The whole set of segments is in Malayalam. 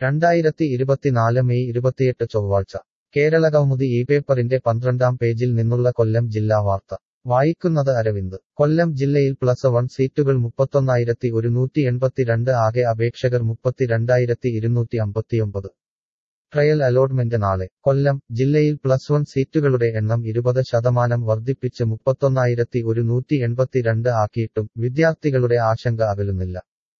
രണ്ടായിരത്തി ഇരുപത്തിനാല് മെയ് ഇരുപത്തിയെട്ട് ചൊവ്വാഴ്ച കേരള കൗമുദി ഈ പേപ്പറിന്റെ പന്ത്രണ്ടാം പേജിൽ നിന്നുള്ള കൊല്ലം ജില്ലാ വാർത്ത വായിക്കുന്നത് അരവിന്ദ് കൊല്ലം ജില്ലയിൽ പ്ലസ് വൺ സീറ്റുകൾ മുപ്പത്തൊന്നായിരത്തി ഒരുന്നൂറ്റി എൺപത്തിരണ്ട് ആകെ അപേക്ഷകർ മുപ്പത്തിരണ്ടായിരത്തി ഇരുന്നൂറ്റി അമ്പത്തിയൊമ്പത് ട്രയൽ അലോട്ട്മെന്റ് നാളെ കൊല്ലം ജില്ലയിൽ പ്ലസ് വൺ സീറ്റുകളുടെ എണ്ണം ഇരുപത് ശതമാനം വർദ്ധിപ്പിച്ച് മുപ്പത്തൊന്നായിരത്തി ഒരുന്നൂറ്റി എൺപത്തിരണ്ട് ആക്കിയിട്ടും വിദ്യാർത്ഥികളുടെ ആശങ്ക അകലുന്നില്ല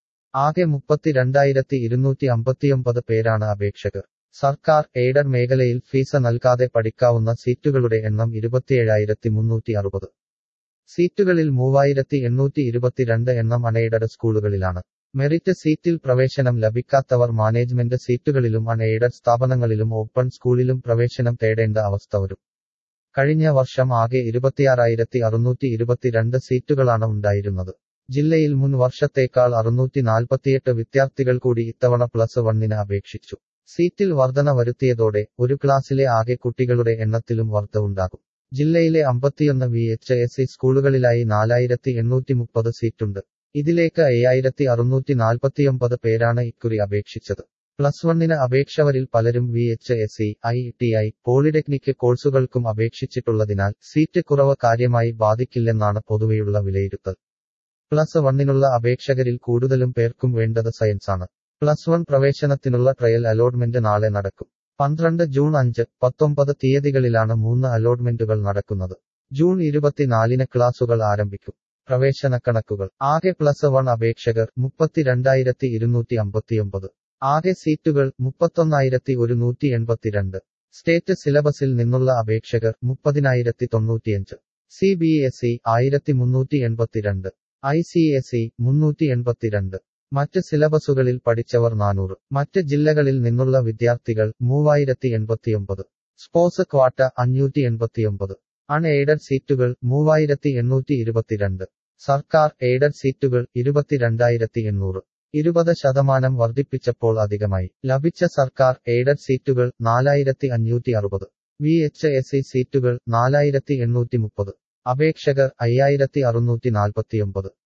ആകെ മുപ്പത്തിരണ്ടായിരത്തി ഇരുന്നൂറ്റി അമ്പത്തിയൊമ്പത് പേരാണ് അപേക്ഷകർ സർക്കാർ എയ്ഡഡ് മേഖലയിൽ ഫീസ് നൽകാതെ പഠിക്കാവുന്ന സീറ്റുകളുടെ എണ്ണം ഇരുപത്തിയേഴായിരത്തി മുന്നൂറ്റി അറുപത് സീറ്റുകളിൽ മൂവായിരത്തി എണ്ണൂറ്റി ഇരുപത്തിരണ്ട് എണ്ണം അൺഎയ്ഡഡ് സ്കൂളുകളിലാണ് മെറിറ്റ് സീറ്റിൽ പ്രവേശനം ലഭിക്കാത്തവർ മാനേജ്മെന്റ് സീറ്റുകളിലും അൺഎയ്ഡഡ് സ്ഥാപനങ്ങളിലും ഓപ്പൺ സ്കൂളിലും പ്രവേശനം തേടേണ്ട അവസ്ഥ വരും കഴിഞ്ഞ വർഷം ആകെ ഇരുപത്തിയാറായിരത്തി അറുന്നൂറ്റി ഇരുപത്തിരണ്ട് സീറ്റുകളാണ് ഉണ്ടായിരുന്നത് ജില്ലയിൽ മുൻ വർഷത്തേക്കാൾ അറുന്നൂറ്റി നാൽപ്പത്തിയെട്ട് വിദ്യാർത്ഥികൾ കൂടി ഇത്തവണ പ്ലസ് വണ്ണിന് അപേക്ഷിച്ചു സീറ്റിൽ വർധന വരുത്തിയതോടെ ഒരു ക്ലാസ്സിലെ ആകെ കുട്ടികളുടെ എണ്ണത്തിലും വർധവുണ്ടാകും ജില്ലയിലെ അമ്പത്തിയൊന്ന് വി എച്ച് എസ് സി സ്കൂളുകളിലായി നാലായിരത്തി എണ്ണൂറ്റി മുപ്പത് സീറ്റുണ്ട് ഇതിലേക്ക് അയ്യായിരത്തി അറുന്നൂറ്റി നാൽപ്പത്തിയൊമ്പത് പേരാണ് ഇക്കുറി അപേക്ഷിച്ചത് പ്ലസ് വണ്ണിന് അപേക്ഷവരിൽ പലരും V H S C I T I polytechnic കോഴ്സുകൾക്കും അപേക്ഷിച്ചിട്ടുള്ളതിനാൽ സീറ്റ് കുറവ് കാര്യമായി ബാധിക്കില്ലെന്നാണ് പൊതുവെയുള്ള വിലയിരുത്തൽ പ്ലസ് വണ്ണിനുള്ള അപേക്ഷകരിൽ കൂടുതലും പേർക്കും വേണ്ടത് സയൻസാണ് പ്ലസ് വൺ പ്രവേശനത്തിനുള്ള ട്രയൽ അലോട്ട്മെന്റ് നാളെ നടക്കും പന്ത്രണ്ട് ജൂൺ അഞ്ച് പത്തൊമ്പത് തീയതികളിലാണ് മൂന്ന് അലോട്ട്മെന്റുകൾ നടക്കുന്നത് ജൂൺ ഇരുപത്തിനാലിന് ക്ലാസുകൾ ആരംഭിക്കും പ്രവേശന കണക്കുകൾ ആകെ പ്ലസ് വൺ അപേക്ഷകർ മുപ്പത്തിരണ്ടായിരത്തി ഇരുന്നൂറ്റി അമ്പത്തിയൊമ്പത് ആകെ സീറ്റുകൾ മുപ്പത്തൊന്നായിരത്തി ഒരുന്നൂറ്റി എൺപത്തിരണ്ട് സ്റ്റേറ്റ് സിലബസിൽ നിന്നുള്ള അപേക്ഷകർ മുപ്പതിനായിരത്തി തൊണ്ണൂറ്റിയഞ്ച് സി ബി എസ് ഇ ആയിരത്തി മുന്നൂറ്റി എൺപത്തിരണ്ട് ഐ സി എസ് ഇ മുന്നൂറ്റി എൺപത്തിരണ്ട് മറ്റ് സിലബസുകളിൽ പഠിച്ചവർ നാനൂറ് മറ്റ് ജില്ലകളിൽ നിന്നുള്ള വിദ്യാർത്ഥികൾ മൂവായിരത്തി എൺപത്തിയൊമ്പത് സ്പോർട്സ് ക്വാട്ട അഞ്ഞൂറ്റി എൺപത്തിയൊമ്പത് അൺ എയ്ഡഡ് സീറ്റുകൾ മൂവായിരത്തി എണ്ണൂറ്റി ഇരുപത്തിരണ്ട് സർക്കാർ എയ്ഡഡ് സീറ്റുകൾ ഇരുപത്തിരണ്ടായിരത്തി എണ്ണൂറ് ഇരുപത് ശതമാനം വർദ്ധിപ്പിച്ചപ്പോൾ അധികമായി ലഭിച്ച സർക്കാർ എയ്ഡഡ് സീറ്റുകൾ നാലായിരത്തി അഞ്ഞൂറ്റി അറുപത് വി എച്ച് എസ് സി സീറ്റുകൾ നാലായിരത്തി എണ്ണൂറ്റി മുപ്പത് അപേക്ഷകർ അയ്യായിരത്തി അറുന്നൂറ്റി നാൽപ്പത്തിയൊമ്പത്